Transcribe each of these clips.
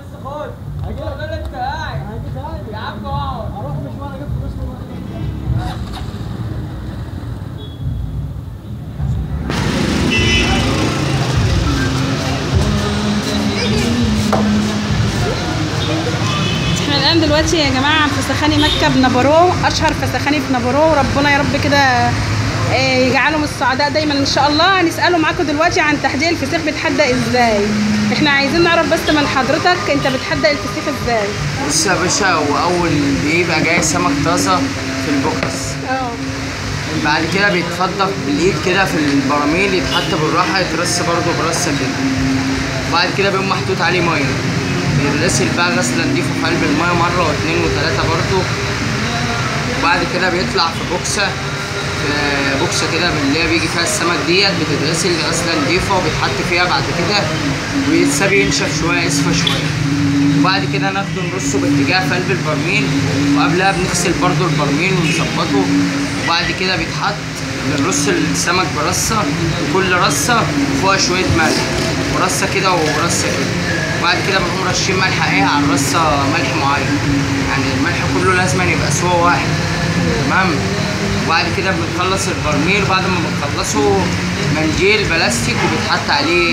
بس خد شغال انت قاعد يا عم اقعد اروح مشوار اجيب فلوس من احنا الان دلوقتي يا جماعه في فسخاني مكه بنبرو اشهر فسخاني في نبرو وربنا يا رب كده آه، يجعلهم السعداء دايما ان شاء الله هنساله معاكم دلوقتي عن تحديد الفسيخ بيتحدى ازاي احنا عايزين نعرف بس من حضرتك انت بتحدى الفسيخ ازاي بص يا باشا هو اول بيبقى جاي سمك طازه في البوكس اه بعد كده بيتفضف بالايد كده في البراميل يتحط بالراحه يترص برضه برصه كده وبعد كده بيقوم محطوط عليه ميه بيتغسل بقى غسله نضيفه في قلب الميه مره واثنين وثلاثه برضه وبعد كده بيطلع في بوكسه في بوكسه كده من اللي هي بيجي فيها السمك ديت بتتغسل غسله نضيفه وبيتحط فيها بعد كده ويتساب ينشف شويه يصفى شويه وبعد كده ناخده نرصه باتجاه في قلب البرميل وقبلها بنغسل برضو البرميل ونظبطه وبعد كده بيتحط بنرص السمك برصه وكل رصه فوقها شويه ملح ورصه كده ورصه كده وبعد كده بنقوم رشين ملح ايه على الرصه ملح معين يعني الملح كله لازم يبقى سوا واحد تمام وبعد كده بنخلص البرميل بعد ما بنخلصه منديل بلاستيك وبيتحط عليه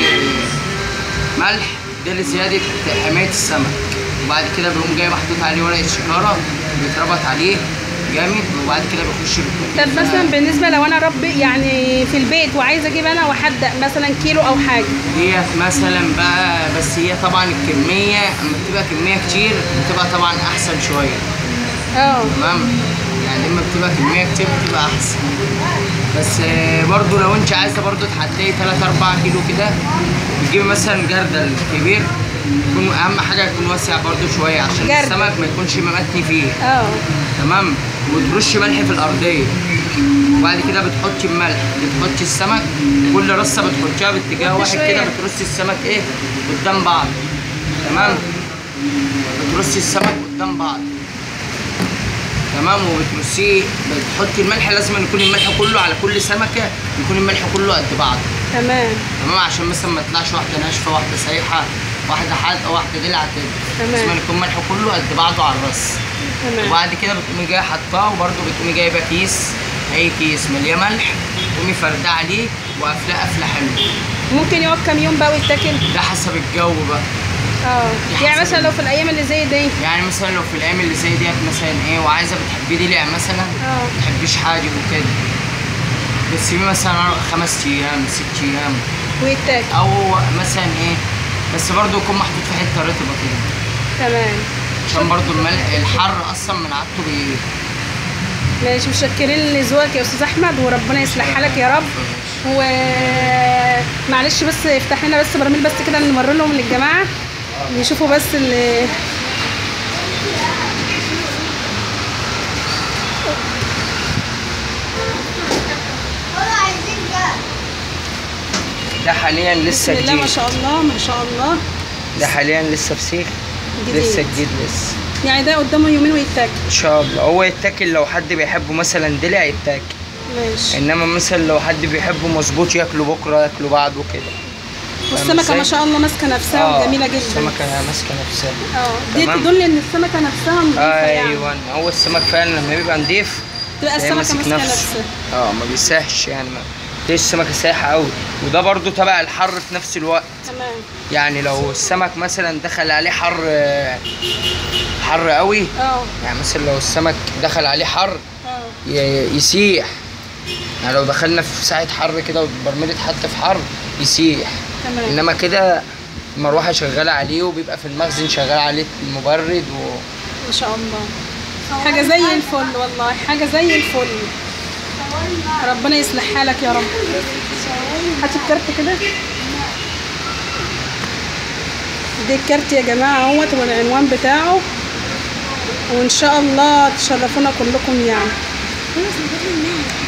ملح ده لزيادة حماية السمك وبعد كده بيقوم جاي محطوط عليه ورقة شكارة بيتربط عليه جامد وبعد كده بيخش طب مثلا بالنسبه لو انا رب يعني في البيت وعايزه اجيب انا واحدق مثلا كيلو او حاجه ديت مثلا بقى بس هي طبعا الكمية اما بتبقى كمية كتير بتبقى طبعا أحسن شوية اه تمام يعني لما بتبقى كمية كتير بتبقى أحسن بس آه، برضو لو انت عايزة برضو تحدي 3 4 كيلو كده بتجيبي مثلا جردل كبير يكون أهم حاجة يكون واسع برضو شوية عشان جردل. السمك ما يكونش ممتني فيه اه تمام وترش ملح في الارضيه وبعد كده بتحطي الملح بتحطي السمك كل رصه بتحطيها باتجاه كل واحد شوية. كده بترصي السمك ايه قدام بعض تمام بترصي السمك قدام بعض تمام وبترصيه بتحطي الملح لازم يكون الملح كله على كل سمكه يكون الملح كله قد بعض تمام تمام عشان مثلا ما يطلعش واحده ناشفه واحده سايحه واحده حادقه واحده دلعه كده تمام. لازم يكون الملح كله قد بعضه على الرص تمام وبعد كده بتقومي جايه حطاه وبرده بتقومي جايبه كيس اي كيس ملياه ملح تقومي فرداه عليه وقافلاه قفله حلوه ممكن يقعد كام يوم بقى ويتاكل ده حسب الجو بقى اه يعني مثلا لو في الايام اللي زي دي يعني مثلا لو في الايام اللي زي ديت مثلا ايه وعايزه بتحبيه دلع مثلا اه. ما تحبيش حاجه وكده بتسيبيه مثلا خمس ايام ست ايام ويتاكل او مثلا ايه بس برضه يكون محطوط في حته رطبه كده تمام عشان برضه الملح الحر اصلا من عادته بي ماشي متشكرين لذوقك يا استاذ احمد وربنا يصلح حالك يا رب و معلش بس افتح لنا بس براميل بس كده نمر لهم للجماعه يشوفوا بس ال ده حاليا لسه بسم الله ما جديد شاء الله ما شاء الله ده حاليا لسه فسيخ جديد. لسه جديد لسه يعني ده قدامه يومين ويتاكل ان شاء الله هو يتاكل لو حد بيحبه مثلا دلع يتاكل ماشي انما مثلا لو حد بيحبه مظبوط ياكله بكره ياكله بعده كده والسمكه إزاي؟ ما شاء الله ماسكه نفسها وجميله جدا السمكه ماسكه نفسها اه دي تمام. تدل ان السمكه نفسها نظيفه يعني ايوه هو السمك فعلا لما بيبقى نضيف تبقى تلاقيه السمكه ماسك ماسكه نفسه. نفسها اه ما بيساهش يعني ما تلاقيش السمكه سايحه قوي وده برضو تبع الحر في نفس الوقت تمام يعني لو السمك مثلا دخل عليه حر حر قوي اه يعني مثلا لو السمك دخل عليه حر اه ي- يسيح يعني لو دخلنا في ساعة حر كده والبرميل اتحط في حر يسيح تمام انما كده المروحة شغالة عليه وبيبقى في المخزن شغال عليه المبرد و... ما شاء الله حاجه زي الفل والله حاجه زي الفل ربنا يصلح حالك يا رب هات الكارت كده دي الكارت يا جماعه اهوت والعنوان بتاعه وان شاء الله تشرفونا كلكم يعني